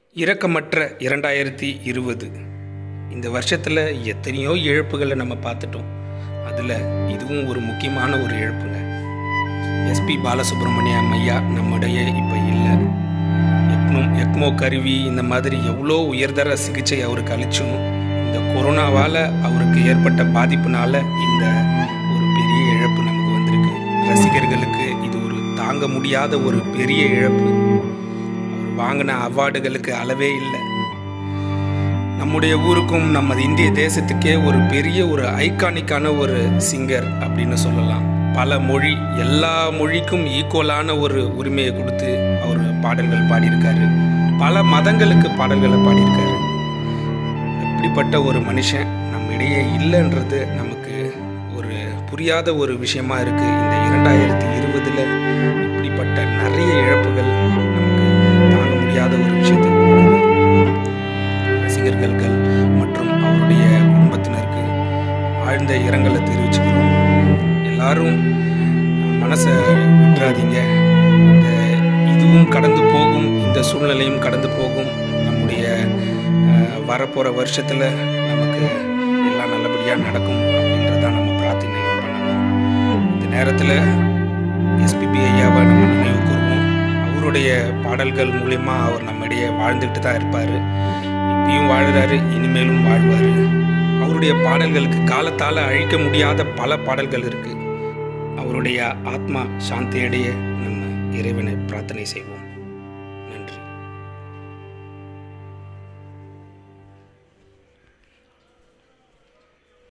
இரக்கமற்ற இரண்டாயிரத்தி இருபது இந்த வருஷத்தில் எத்தனையோ இழப்புகளை நம்ம பார்த்துட்டோம் அதில் இதுவும் ஒரு முக்கியமான ஒரு இழப்புங்க எஸ்பி பாலசுப்ரமணியம் ஐயா நம்முடைய இப்போ இல்லை எக்மோ எக்மோ கருவி இந்த மாதிரி எவ்வளோ உயர்தர சிகிச்சை அவருக்கு அளிச்சும் இந்த கொரோனாவால் அவருக்கு ஏற்பட்ட பாதிப்புனால இந்த ஒரு பெரிய இழப்பு நமக்கு வந்திருக்கு ரசிகர்களுக்கு இது ஒரு தாங்க முடியாத ஒரு பெரிய இழப்பு அவர் வாங்கின அவார்டுகளுக்கு அளவே இல்லை நம்முடைய ஊருக்கும் நமது இந்திய தேசத்துக்கே ஒரு பெரிய ஒரு ஐகானிக்கான ஒரு சிங்கர் அப்படின்னு சொல்லலாம் பல மொழி எல்லா மொழிக்கும் ஈக்குவலான ஒரு உரிமையை கொடுத்து அவர் பாடல்கள் பாடியிருக்காரு பல மதங்களுக்கு பாடல்களை பாடியிருக்காரு இப்படிப்பட்ட ஒரு மனுஷன் நம்ம இடையே இல்லைன்றது நமக்கு ஒரு புரியாத ஒரு விஷயமா இருக்கு இந்த இரண்டாயிரத்தி இருபதுல இப்படிப்பட்ட நிறைய இழப்புகள் நமக்கு தாங்க முடியாத ஒரு விஷயத்தை கொடுக்குது. ரசிகர்கள் மற்றும் அவருடைய குடும்பத்தினருக்கு ஆழ்ந்த இரங்கலை தெரிவிச்சுக்கிறோம் எல்லாரும் மனசை விட்டுறாதீங்க இந்த இதுவும் கடந்து போகும் இந்த சூழ்நிலையும் கடந்து போகும் நம்முடைய அஹ், வரப்போகிற வருஷத்தில் நமக்கு எல்லாம் நல்லபடியாக நடக்கும் அப்படின்றதான் நம்ம பிரார்த்தனை பண்ணணும் இந்த நேரத்தில் எஸ்பிபி ஐயாவை நம்ம நினைவு கூறுவோம் அவருடைய பாடல்கள் மூலயமா அவர் நம்மிடையே வாழ்ந்துக்கிட்டு தான் இருப்பார் இப்பயும் வாழுறாரு இனிமேலும் வாழ்வார் அவருடைய பாடல்களுக்கு காலத்தால் அழிக்க முடியாத பல பாடல்கள் இருக்கு அவருடைய ஆத்மா சாந்தியடைய நம்ம இறைவனை பிரார்த்தனை செய்வோம்